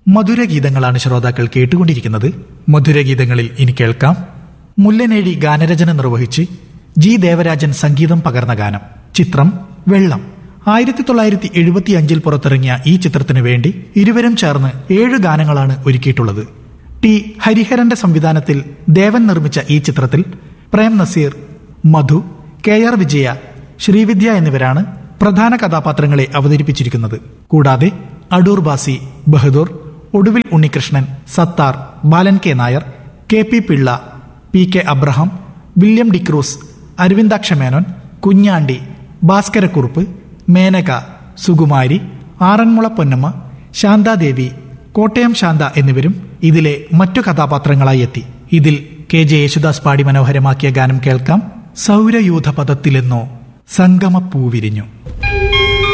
മധുരഗീതങ്ങളാണ് ശ്രോതാക്കൾ കേട്ടുകൊണ്ടിരിക്കുന്നത് മധുരഗീതങ്ങളിൽ ഇനി കേൾക്കാം മുല്ലനേഴി ഗാനരചന നിർവഹിച്ച് ജി ദേവരാജൻ സംഗീതം പകർന്ന ഗാനം ചിത്രം വെള്ളം ആയിരത്തി തൊള്ളായിരത്തി എഴുപത്തി അഞ്ചിൽ പുറത്തിറങ്ങിയ ഈ ചിത്രത്തിനു വേണ്ടി ഇരുവരും ചേർന്ന് ഏഴ് ഗാനങ്ങളാണ് ഒരുക്കിയിട്ടുള്ളത് ടി ഹരിഹരന്റെ സംവിധാനത്തിൽ ദേവൻ നിർമ്മിച്ച ഈ ചിത്രത്തിൽ പ്രേം നസീർ മധു കെ ആർ വിജയ ശ്രീവിദ്യ എന്നിവരാണ് പ്രധാന കഥാപാത്രങ്ങളെ അവതരിപ്പിച്ചിരിക്കുന്നത് കൂടാതെ Adoor Bhasi Bahadur Oduvil Unnikrishnan Sathar Balan K Nair K P Pillai P K Abraham William D'Cruz Aravindaksha Menon Kunjandi Bhaskarakurup Menaka Sukumari Aranmula Ponnamma Shanthadevi Kottayam Shantha എന്നിവരും ഇതിലെ മറ്റു കഥാപാത്രങ്ങളായി എത്തി ഇതിൽ കെ ജെ യേശുദാസ് പാടി മനോഹരമാക്കിയ ഗാനം കേൾക്കാം സൗരയൂഥ പദത്തിലെന്നോ സംഗമപ്പൂവിരിഞ്ഞു